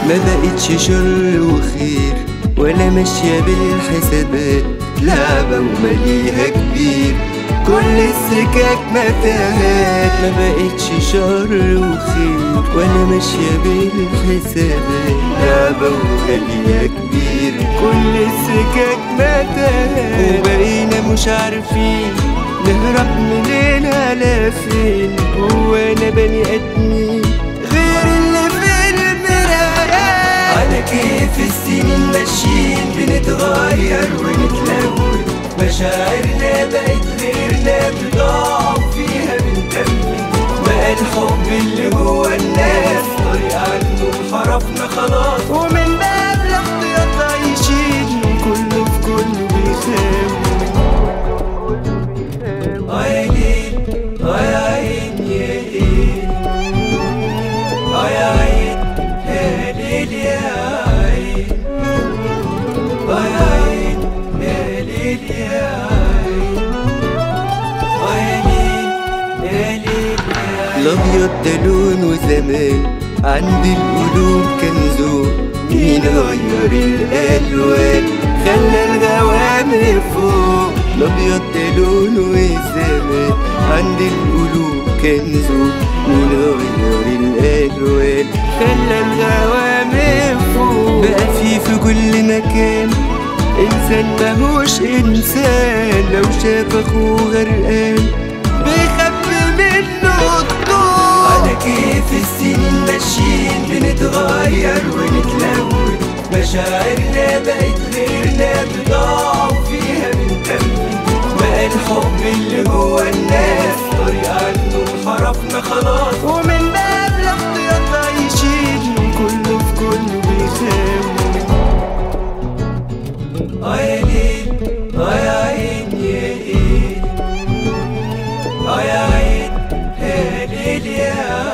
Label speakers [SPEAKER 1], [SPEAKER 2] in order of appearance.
[SPEAKER 1] ما بقتش شر وخير ولا ماشية بالحسابات لعبة ومليها كبير كل السكاك متاهات ما بقتش شر وخير ولا ماشية بالحسابات لعبة ومليها كبير كل السكاك متاهات وبقينا مش عارفين نهرب مننا لفين هو انا بني ادمين غير اللي في المرايات على كيف السنين ماشيين بنتغير ونتلون مشاعرنا بقت غيرنا بضعف فيها بنكمل بقى الحب اللي جوا الناس طريق عنه انحرفنا خلاص ومن باب الاحتياط عايشين كله في كله بيخاف عيني عين يا ليل عين يا ليل يا عين عين يا ليل يا عين عيني يا ليل يا عين الابيض ده لون وزمان عند القلوب كان ذوق مين غير الالوان خلى الغوامق فوق الابيض ده لون وزمان عند القلوب كان ذوق مين غير الالوان خلى الغوامق فوق بقى في في كل مكان انسان ماهوش انسان لو شاف اخوه غرقان بيخبي منه الطول على كيف السنين ماشيين بنتغير ونتلون مشاعرنا بقت غيرنا بضعف فيها بنكمل بقى الحب اللي جوا الناس طريق عنه انحرفنا خلاص ومن باب الاحتياط عايشين كله في كله بيخاف عيني عين يا ليل عين يا ليل يا